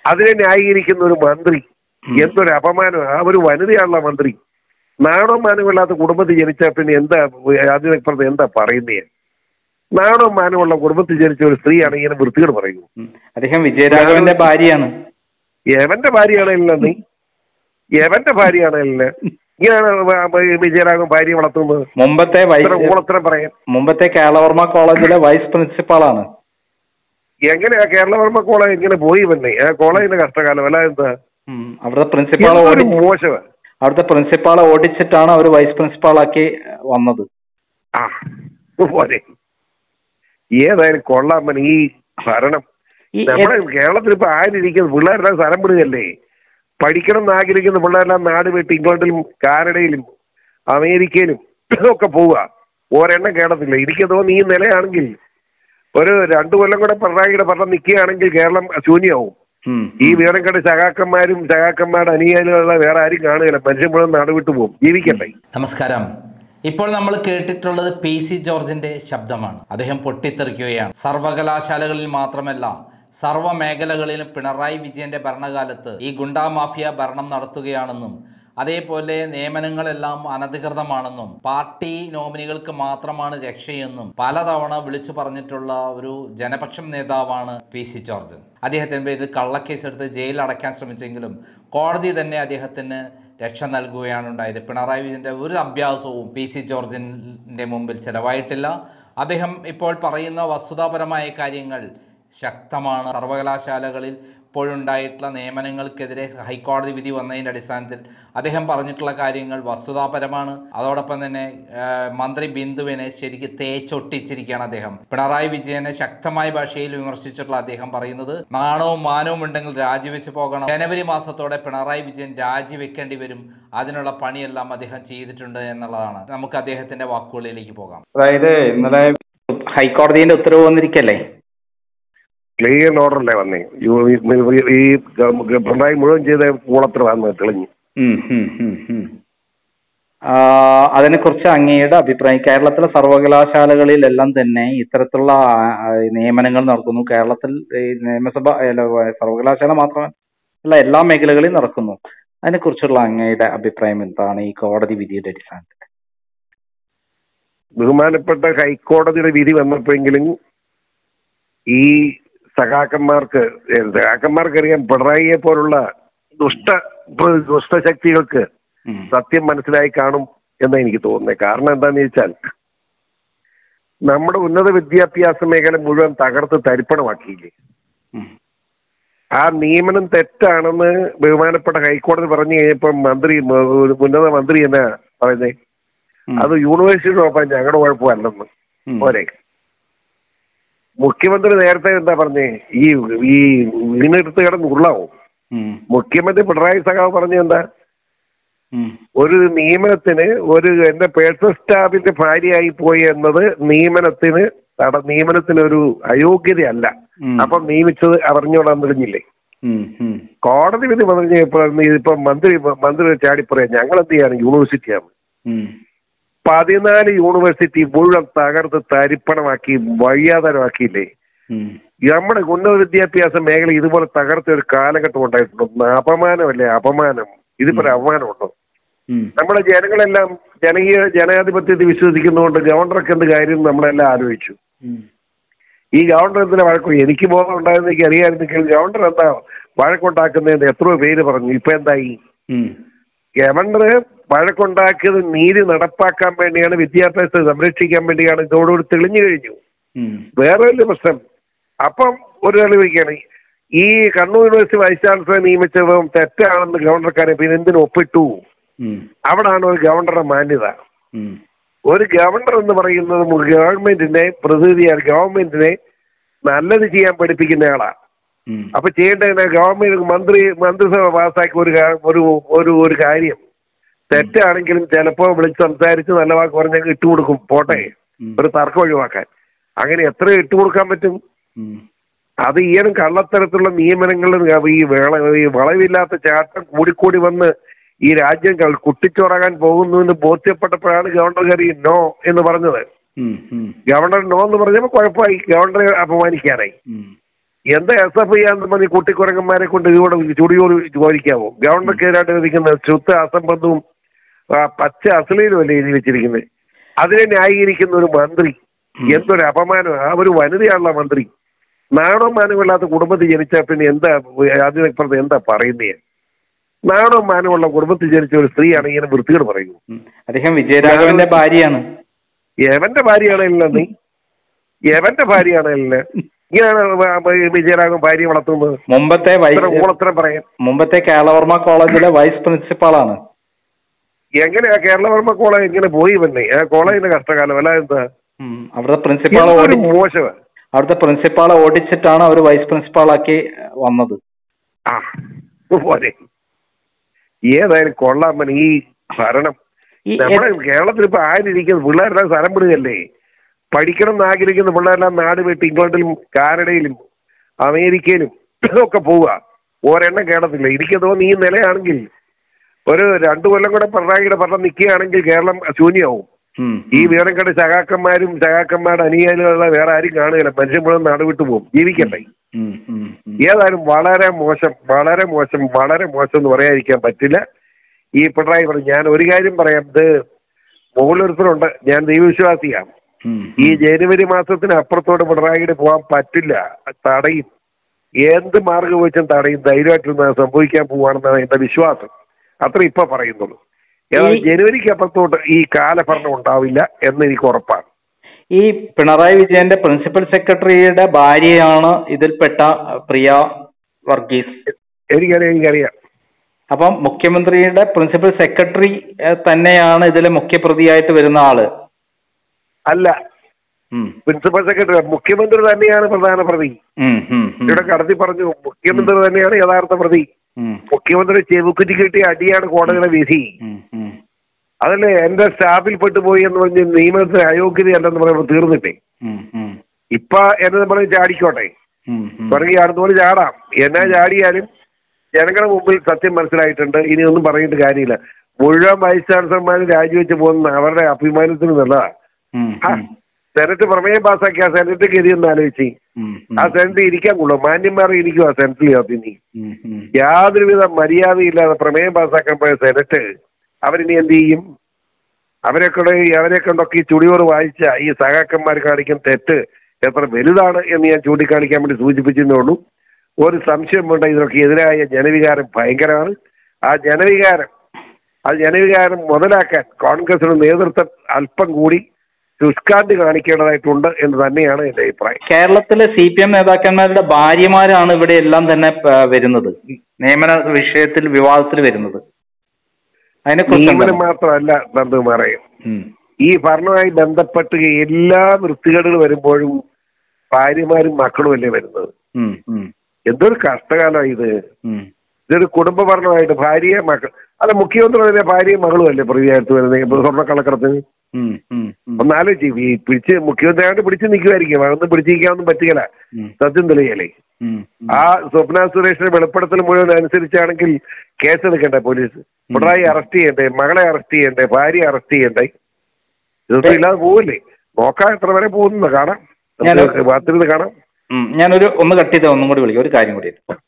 അതിനെ ന്യായീകരിക്കുന്ന ഒരു മന്ത്രി ഉം. എന്തൊരു അപമാനം ആ ഒരു വനിതയാണല്ലോ മന്ത്രി നാണോ മാനമില്ലാത്ത കുടുംബത്തിൽ ജനിച്ചാൽ പിന്നെ എന്താ അതിനപ്പുറത്ത് എന്താ പറയുന്നേ നാണോ മാനമുള്ള കുടുംബത്തിൽ ജനിച്ച ഒരു സ്ത്രീയാണ് ഇങ്ങനെ വൃത്തികേട് പറയുന്നു ഉം. അദ്ദേഹം വിജയരാഘവന്റെ ഭാര്യയാണ് എവന്റെ ഭാര്യയാണല്ലോ നീ എവന്റെ ഭാര്യയാണല്ലോ ഇങ്ങനെയാണ് വ- വ- വിജയരാഘവൻ ഭാര്യ വളർത്തുന്നത് മുമ്പത്തെ ഇത്ര വൈസ് ഊളത്തരം പറയാൻ മുമ്പത്തെ കേരളവർമ്മ കോളേജിലെ വൈസ് പ്രിൻസിപ്പാളാണ് എങ്ങനെയാ കേരളവർമ്മ കോളേജ് ഇങ്ങനെ പോയി പിന്നെ ആ കോളേജിന്റെ കഷ്ടകാലം അല്ല എന്താ ഉം. അവിടുത്തെ പ്രിൻസിപ്പാൾ എന്തൊരു ഓടി മോശമാ അവിടുത്തെ പ്രിൻസിപ്പാളെ ഓടിച്ചിട്ടാണ് അവർ വൈസ് പ്രിൻസിപ്പാളാക്കി വന്നത് ആ പോലെ ഏതായാലും കൊള്ളാൻ പറ്റും ഈ ഭരണം ഈ നമ്മുടെ കേരളത്തിൽ ഇപ്പൊ ആരിയിരിക്കുന്നത് പിള്ളേരെല്ലാം സ്ഥലം വിടുകയല്ലേ പഠിക്കണം എന്ന് ആഗ്രഹിക്കുന്ന പിള്ളേരെല്ലാം നാട് വിട്ട് ഇംഗ്ലണ്ടിലും കാനഡയിലും അമേരിക്കയിലും ഒക്കെ പോവുക ഒരെണ്ണം കേരളത്തില്ല എനിക്ക് തോന്നുന്നു ഈ നിലയാണെങ്കിൽ ഒരു രണ്ടു കൊല്ലം കൂടെ പിണറായിയുടെ ഭരണം നിൽക്കുകയാണെങ്കിൽ കേരളം ശൂന്യമാവും ഉം. ഈ വിവരം കണ്ട് സഖാക്കന്മാരും സഖാക്കന്മാരുടെ അനുയായികളുള്ള വേറെ ആരും കാണുകയില്ല മനുഷ്യൻ മുഴുവൻ നാട് വിട്ടു പോകും ജീവിക്കണ്ടേ നമസ്കാരം ഇപ്പോൾ നമ്മൾ കേട്ടിട്ടുള്ളത് പി സി ജോർജിന്റെ ശബ്ദമാണ് അദ്ദേഹം പൊട്ടിത്തെറിക്കുകയാണ് സർവകലാശാലകളിൽ മാത്രമല്ല സർവ്വ മേഖലകളിലും പിണറായി വിജയന്റെ ഭരണകാലത്ത് ഈ ഗുണ്ടാ മാഫിയ ഭരണം നടത്തുകയാണെന്നും അതേപോലെ നിയമനങ്ങളെല്ലാം അനധികൃതമാണെന്നും പാർട്ടി നോമിനികൾക്ക് മാത്രമാണ് രക്ഷയെന്നും പലതവണ വിളിച്ചു പറഞ്ഞിട്ടുള്ള ഒരു ജനപക്ഷം നേതാവാണ് പി സി ജോർജ് അദ്ദേഹത്തിന് പേരിൽ കള്ളക്കേസ് എടുത്ത് ജയിലിൽ അടയ്ക്കാൻ ശ്രമിച്ചെങ്കിലും കോടതി തന്നെ അദ്ദേഹത്തിന് രക്ഷ നൽകുകയാണ് ഉണ്ടായത് പിണറായി വിജയൻ്റെ ഒരു അഭ്യാസവും പി സി ജോർജിൻ്റെ മുമ്പിൽ ചിലവായിട്ടില്ല അദ്ദേഹം ഇപ്പോൾ പറയുന്ന വസ്തുതാപരമായ കാര്യങ്ങൾ ശക്തമാണ് സർവകലാശാലകളിൽ ഇപ്പോഴുണ്ടായിട്ടുള്ള നിയമനങ്ങൾക്കെതിരെ ഹൈക്കോടതി വിധി വന്നതിൻ്റെ അടിസ്ഥാനത്തിൽ അദ്ദേഹം പറഞ്ഞിട്ടുള്ള കാര്യങ്ങൾ വസ്തുതാപരമാണ് അതോടൊപ്പം തന്നെ ആ, മന്ത്രി ബിന്ദുവിനെ ശരിക്ക് തേച്ചൊട്ടിച്ചിരിക്കുകയാണ് അദ്ദേഹം പിണറായി വിജയനെ ശക്തമായ ഭാഷയിൽ വിമർശിച്ചിട്ടുള്ള അദ്ദേഹം പറയുന്നത് നാണവും മാനവും ഉണ്ടെങ്കിൽ രാജിവെച്ച് പോകണം ജനുവരി മാസത്തോടെ പിണറായി വിജയൻ രാജിവെക്കേണ്ടി വരും അതിനുള്ള പണിയെല്ലാം അദ്ദേഹം ചെയ്തിട്ടുണ്ട് എന്നുള്ളതാണ് നമുക്ക് അദ്ദേഹത്തിന്റെ വാക്കുകളിലേക്ക് പോകാം അതായത് ഇന്നലെ ഹൈക്കോടതിന്റെ ഉത്തരവ് വന്നിരിക്കല്ലേ ക്ലിയർ ഓർഡറല്ലേ വന്നേ യു- ഈ- ഈ പിണറായി മുഴുവൻ ചെയ്ത കൂളത്ര വന്ന് തെളിഞ്ഞു ഉം, ഉം, ഉം, ഉം. ആ, അതിനെക്കുറിച്ച് അങ്ങയുടെ അഭിപ്രായം കേരളത്തിലെ സർവകലാശാലകളിലെല്ലാം തന്നെ ഇത്തരത്തിലുള്ള ആ, ആ, നിയമനങ്ങൾ നടക്കുന്നു കേരളത്തിൽ ഈ നിയമസഭ അല്ല, സർവകലാശാല മാത്രമല്ല എല്ലാ മേഖലകളിലും നടക്കുന്നു അതിനെക്കുറിച്ചുള്ള അങ്ങയുടെ അഭിപ്രായം എന്താണ് ഈ കോടതി വിധിയുടെ അടിസ്ഥാനത്തിൽ ബഹുമാനപ്പെട്ട ഹൈക്കോടതിയുടെ വിധി വന്നപ്പോഴെങ്കിലും ഈ സഖാക്കന്മാർക്ക് ഏ, സഖാക്കന്മാർക്കറിയാം പിണറായിയെ പോലുള്ള ദുഷ്ട ദുഷ്ടശക്തികൾക്ക് ഉം. സത്യം മനസ്സിലായി കാണും എന്ന് എനിക്ക് തോന്നുന്നത് കാരണം എന്താന്ന് ചോദിച്ചാൽ നമ്മുടെ ഉന്നത വിദ്യാഭ്യാസ മേഖല മുഴുവൻ തകർത്ത് തരിപ്പണമാക്കിയില്ലേ ഉം. ആ നിയമനം തെറ്റാണെന്ന് ബഹുമാനപ്പെട്ട ഹൈക്കോടതി പറഞ്ഞു കഴിഞ്ഞപ്പോൾ മന്ത്രി മ- ഒരു ഉന്നത മന്ത്രി എന്നാ പറയുന്നേ ഉം. അത് യൂണിവേഴ്സിറ്റി കുഴപ്പം ഞങ്ങളുടെ കുഴപ്പമല്ലെന്ന് ഉം. പോരെ മുഖ്യമന്ത്രി നേരത്തെ എന്താ പറഞ്ഞേ ഈ ഈ വീണെടുത്ത് കിടന്ന് ഉള്ളാവും ഉം. മുഖ്യമന്ത്രി പിണറായി സഖാവ് പറഞ്ഞ എന്താ ഉം. ഒരു നിയമനത്തിന് ഒരു എന്റെ പേഴ്സണൽ സ്റ്റാഫിന്റെ ഭാര്യയായി പോയി എന്നത് നിയമനത്തിന് തട നിയമനത്തിന് ഒരു അയോഗ്യതയല്ല ഉം. അപ്പം നിയമിച്ചത് അറിഞ്ഞോളാൻ തെളിഞ്ഞില്ലേ ഉം. ഉം. കോടതി വിധി പറഞ്ഞു ഇപ്പൊ മന്ത്രി മന്ത്രി ചാടിപ്പറയാ ഞങ്ങൾ എന്ത് ചെയ്യാണ് യൂണിവേഴ്സിറ്റിയാണ് ഉം. പതിനാല് യൂണിവേഴ്സിറ്റി മുഴുവൻ തകർത്ത് തരിപ്പണമാക്കി വഴിയാധാരമാക്കിയില്ലേ ഉം. നമ്മുടെ ഉന്നത വിദ്യാഭ്യാസ മേഖല ഇതുപോലെ തകർത്ത ഒരു കാലഘട്ടം ഉണ്ടായിട്ടുണ്ട് അപമാനമല്ലേ അപമാനം ഇതിപ്പോ ഒരു അപമാനമുണ്ടോ ഉം. നമ്മുടെ ജനങ്ങളെല്ലാം ജനകീയ ജനാധിപത്യത്തിൽ വിശ്വസിക്കുന്നതുകൊണ്ട് ഗവർണർക്ക് എന്ത് കാര്യം നമ്മളെല്ലാം ആലോചിച്ചു ഉം. ഈ ഗവർണർ എന്തിനാ വഴക്കും എനിക്ക് ബോധം ഉണ്ടായിരുന്നു എനിക്ക് അറിയാമായിരുന്നെങ്കിൽ ഗവർണർ എന്താ വഴക്കുണ്ടാക്കുന്നതിന്റെ എത്രയോ പേര് പറഞ്ഞു ഇപ്പൊ എന്തായി ഉം. ഗവർണർ വഴക്കുണ്ടാക്കിയത് നീതി നടപ്പാക്കാൻ വേണ്ടിയാണ് വിദ്യാഭ്യാസത്തെ സംരക്ഷിക്കാൻ വേണ്ടിയാണ് ഇതോടുകൂടി തെളിഞ്ഞു കഴിഞ്ഞു ഉം. വേറെ വലിയ പ്രശ്നം അപ്പം ഒരു തെളിവിക്കുകയാണ് ഈ കണ്ണൂർ യൂണിവേഴ്സിറ്റി വൈസ് ചാൻസലറെ നിയമിച്ചതും തെറ്റാണെന്ന് ഗവർണർക്കാരെ പിന്നെ എന്തിനു ഒപ്പിട്ടു ഉം. അവിടാണ് ഒരു ഗവർണറുടെ മാന്യത ഉം. ഒരു ഗവർണർ എന്ന് പറയുന്നത് മു- ഗവൺമെന്റിനെ പ്രതിനിധിയാണ് ഗവൺമെന്റിനെ നല്ലത് ചെയ്യാൻ പഠിപ്പിക്കുന്ന ആളാ ഉം. അപ്പൊ ചെയ്യേണ്ടത് ഗവൺമെന്റ് മന്ത്രി മന്ത്രിസഭ പാസ്സാക്കിയ ഒരു കാ- ഒരു ഒരു ഒരു കാര്യം തെറ്റാണെങ്കിലും ചിലപ്പോ വിളിച്ച് സംസാരിച്ച് നല്ല വാക്ക് പറഞ്ഞാൽ ഇട്ടുകൊടുക്കും പോട്ടെ ഉം. ഒരു തർക്കം ഒഴിവാക്കാൻ അങ്ങനെ എത്ര ഇട്ടുകൊടുക്കാൻ പറ്റും ഉം. അത് ഈയിടെ കള്ളത്തരത്തിലുള്ള നിയമനങ്ങളിൽ ഈ വേള ഈ വളവില്ലാത്ത ചാട്ടം കൂടിക്കൂടി വന്ന് ഈ രാജ്യം കൾ- കുട്ടിച്ചോറാകാൻ പോകുന്നു എന്ന് ബോധ്യപ്പെട്ടപ്പോഴാണ് ഗവർണർ കയറി നോ എന്ന് പറഞ്ഞത് ഉം. ഉം. ഗവർണർ നോ എന്ന് പറഞ്ഞപ്പോൾ കുഴപ്പമായി ഗവർണറെ അപമാനിക്കാനായി ഉം. എന്താ എസ് എഫ് ചെയ്യാന്ന് പറഞ്ഞ് കുട്ടിക്കുരങ്ങന്മാരെ കൊണ്ട് ഇതുകൂടെ ചുടിയോട് ചോദിക്കാവോ ഗവൺമെന്റിനെതിരായിട്ട് വിധിക്കുന്ന ശുദ്ധ അസംബന്ധവും ആ, പച്ച അസലയിലും അല്ലേ എഴുതി വെച്ചിരിക്കുന്നത് അതിനെ ന്യായീകരിക്കുന്ന ഒരു മന്ത്രി എന്തൊരു അപമാനം ആ ഒരു വനിതയാണല്ലോ മന്ത്രി നാണോ മാനമില്ലാത്ത കുടുംബത്തിൽ ജനിച്ചാൽ പിന്നെ എന്താ അതിനപ്പുറത്ത് എന്താ പറയുന്നേ നാണോ മാനമുള്ള കുടുംബത്തിൽ ജനിച്ച ഒരു സ്ത്രീയാണ് ഇങ്ങനെ വൃത്തികേട് പറയുന്നു ഉം. അദ്ദേഹം വിജയരാഘവന്റെ ഭാര്യയാണ് എവന്റെ ഭാര്യയാണല്ലോ നീ എവന്റെ ഭാര്യയാണല്ലോ ഇങ്ങനെയാണ് വ- വ- വിജയരാഘവൻ ഭാര്യ വളർത്തുന്നത് മുമ്പത്തെ ഇത്ര വൈസ് ഊളത്തരം പറയാൻ മുമ്പത്തെ കേരളവർമ്മ കോളേജിലെ വൈസ് പ്രിൻസിപ്പാളാണ് എങ്ങനെയാ കേരളവർമ്മ കോളേജ് ഇങ്ങനെ പോയി വന്നേ ആ കോളേജിന്റെ കഷ്ടകാലം അല്ല എന്താ ഉം. അവിടുത്തെ പ്രിൻസിപ്പാൾ എന്തൊരു ഓടി മോശമാ അവിടുത്തെ പ്രിൻസിപ്പാളെ ഓടിച്ചിട്ടാണ് അവർ വൈസ് പ്രിൻസിപ്പാളാക്കി വന്നത് ആ പോലെ ഏതായാലും കൊള്ളാമൻ ഈ ഭരണം ഈ നമ്മുടെ കേരളത്തിൽ ഇപ്പൊ ആരിയിരിക്കുന്ന പിള്ളേരെല്ലാം സ്ഥലം വിടുകയല്ലേ പഠിക്കണം എന്ന് ആഗ്രഹിക്കുന്ന പിള്ളേരെല്ലാം നാട് വിട്ട് ഇംഗ്ലണ്ടിലും കാനഡയിലും അമേരിക്കയിലും ഒക്കെ പോവുക ഒരെണ്ണം കേരളത്തില്ല എനിക്ക് തോന്നുന്നു ഈ നിലയാണെങ്കിൽ ഒരു രണ്ടു കൊല്ലം കൂടെ പിണറായിയുടെ ഭരണം നിൽക്കുകയാണെങ്കിൽ കേരളം ശൂന്യമാവും ഉം. ഈ വിവരം കണ്ട് സഖാക്കന്മാരും സഖാക്കന്മാരുടെ അനുയായികളുള്ള വേറെ ആരും കാണുകയില്ല മനുഷ്യൻ മുഴുവൻ നാട് വിട്ടു പോകും ജീവിക്കണ്ടേ ഉം. ഉം. ഉം. ഏതായാലും വളരെ മോശം വളരെ മോശം വളരെ മോശം എന്ന് പറയാതിരിക്കാൻ പറ്റില്ല ഈ പിണറായി പറഞ്ഞു ഞാൻ ഒരു കാര്യം പറയാം ഇത് മുകളിലൊരുത്തരുണ്ട് ഞാൻ ദൈവവിശ്വാസിയാണ് ഉം. ഈ ജനുവരി മാസത്തിന് അപ്പുറത്തോട്ട് പിണറായിയുടെ പോകാൻ പറ്റില്ല അത് തടയും എന്ത് മാർഗം വെച്ചും തടയും ധൈര്യമായിട്ടിരുന്ന സംഭവിക്കാൻ പോവാണെന്നാണ് എന്റെ വിശ്വാസം അത്ര ഇപ്പൊ പറയുന്നുള്ളൂ ഏതായാലും ഈ- ജനുവരിക്ക് അപ്പുറത്തോട്ട് ഈ കാലഭരണം ഉണ്ടാവില്ല എന്ന് എനിക്ക് ഉറപ്പാണ് ഈ പിണറായി വിജയന്റെ പ്രിൻസിപ്പൽ സെക്രട്ടറിയുടെ ഭാര്യയാണ് ഇതിൽപ്പെട്ട പ്രിയ വർഗീസ് എനിക്കറിയാം എനിക്കറിയാം അപ്പം മുഖ്യമന്ത്രിയുടെ പ്രിൻസിപ്പൽ സെക്രട്ടറി ഏഹ്, തന്നെയാണ് ഇതിലെ മുഖ്യപ്രതിയായിട്ട് വരുന്ന ആള് അല്ല ഉം. പ്രിൻസിപ്പൽ സെക്രട്ടറി മുഖ്യമന്ത്രി തന്നെയാണ് പ്രധാന പ്രതി ഉം. ഉം. ഉം. ഇവിടെ കടത്തി പറഞ്ഞു മുഖ്യമന്ത്രി തന്നെയാണ് യഥാർത്ഥ പ്രതി ഉം. മുഖ്യമന്ത്രി ചെവുക്കുറ്റി കിട്ടിയ അടിയാണ് കോടതിയുടെ വിധി ഉം. ഉം. അതല്ലേ എന്റെ സ്റ്റാഫിൽ പെട്ടുപോയി എന്ന് പറഞ്ഞ് നിയമത്തിന് അയോഗ്യതയല്ലെന്ന് പറയുമ്പോൾ തീർന്നിട്ടേ ഉം. ഉം. ഇപ്പൊ എന്നെ നമ്മൾ ചാടിക്കോട്ടെ ഉം. ഉം. പറഞ്ഞ് ചാടുന്നപോലെ ചാടാം എന്നാ ചാടിയാലും ജനങ്ങളുടെ മുമ്പിൽ സത്യം മനസ്സിലായിട്ടുണ്ട് ഇനി ഒന്നും പറഞ്ഞിട്ട് കാര്യമില്ല മുഴുവൻ വൈസ് ചാൻസലർമാർ രാജിവെച്ച് പോകുന്ന അവരുടെ അഭിമാനത്തിന് നല്ലതാ ഉം. ആ, സെനറ്റ് പ്രമേയം പാസ്സാക്കി ആ സെനറ്റ് ഗതിയൊന്ന് ആലോചിച്ച് ഉം. ആ സെനറ്റ് ഇരിക്കാൻ കൊള്ളും മാന്യന്മാർ ഇരിക്കും ആ സെനറ്റിൽ ഇനി ഉം. ഉം. യാതൊരുവിധ മര്യാദയില്ലാതെ പ്രമേയം പാസ്സാക്കാൻ പോയ സെനറ്റ് അവരിനി എന്ത് ചെയ്യും അവരെ കൊണ്ട് അവരെ കൊണ്ടൊക്കെ ഈ ചുടിയോറ് വായിച്ച ഈ സഹാക്കന്മാർ കാണിക്കുന്ന തെറ്റ് എത്ര വലുതാണ് എന്ന് ഞാൻ ചൂണ്ടിക്കാണിക്കാൻ വേണ്ടി സൂചിപ്പിച്ചതേ ഉള്ളൂ ഒരു സംശയം വേണ്ട ഇതിനൊക്കെ എതിരായ ജനവികാരം ഭയങ്കരമാണ് ആ ജനവികാരം ആ ജനവികാരം മുതലാക്കാൻ കോൺഗ്രസിന് നേതൃത്വം അല്പം കൂടി ശുഷ്കാന്തി കാണിക്കേണ്ടതായിട്ടുണ്ട് എന്ന് തന്നെയാണ് എൻ്റെ അഭിപ്രായം കേരളത്തിലെ സി പി എം നേതാക്കന്മാരുടെ ഭാര്യമാരാണ് ഇവിടെ എല്ലാം തന്നെ ആ, വരുന്നത് നിയമന വിഷയത്തിൽ വിവാദത്തിൽ വരുന്നത് അതിനെക്കുറിച്ച് നിയമനം എന്താണ്? മാത്രമല്ല നന്ദകുമാറെ ഉം. ഈ ഭരണവുമായി ബന്ധപ്പെട്ട് എല്ലാ വൃത്തികേടുകൾ വരുമ്പോഴും ഭാര്യമാരും മക്കളും അല്ലേ വരുന്നത് ഉം. ഉം. എന്തൊരു കഷ്ടകാലമാണ് ഇത് ഉം. ഇതൊരു കുടുംബ ഭരണമായിട്ട് ഭാര്യയെ മക്കൾ അല്ല മുഖ്യമന്ത്രി തന്നെ ഭാര്യയും മകളും അല്ലേ പ്രതിയായിട്ട് വരുന്നത് ഇപ്പൊ സ്വർണ്ണക്കള്ളക്കടത്തിന് ഉം. ഉം. ഉം. ഒന്ന് ആലോചിച്ച് ഈ പിടിച്ച് മുഖ്യമന്ത്രിയായിട്ട് പിടിച്ച് നിൽക്കുമായിരിക്കും അതൊന്നും പിടിച്ച് നിൽക്കാനൊന്നും പറ്റുകയില്ല ഉം. സത്യം തെളിയല്ലേ ഉം. ആ സ്വപ്ന സുരേഷിന്റെ വെളിപ്പെടുത്തൽ മുഴുവൻ അനുസരിച്ചാണെങ്കിൽ കേസെടുക്കണ്ടേ പോലീസ് പിണറായി അറസ്റ്റ് ചെയ്യണ്ടേ മകളെ അറസ്റ്റ് ചെയ്യണ്ടേ ഭാര്യ അറസ്റ്റ് ചെയ്യണ്ടേ ഇതൊന്നും ഇല്ലാതെ പോവില്ലേ നോക്കാം എത്ര വരെ പോകുന്നു കാണാം ഞാൻ- നമുക്ക് കാത്തിരുന്ന് കാണാം ഉം. ഞാനൊരു ഒന്ന് കട്ട് ചെയ്ത് ഒന്നും കൂടി വിളിക്കാം ഒരു കാര്യം കൂടി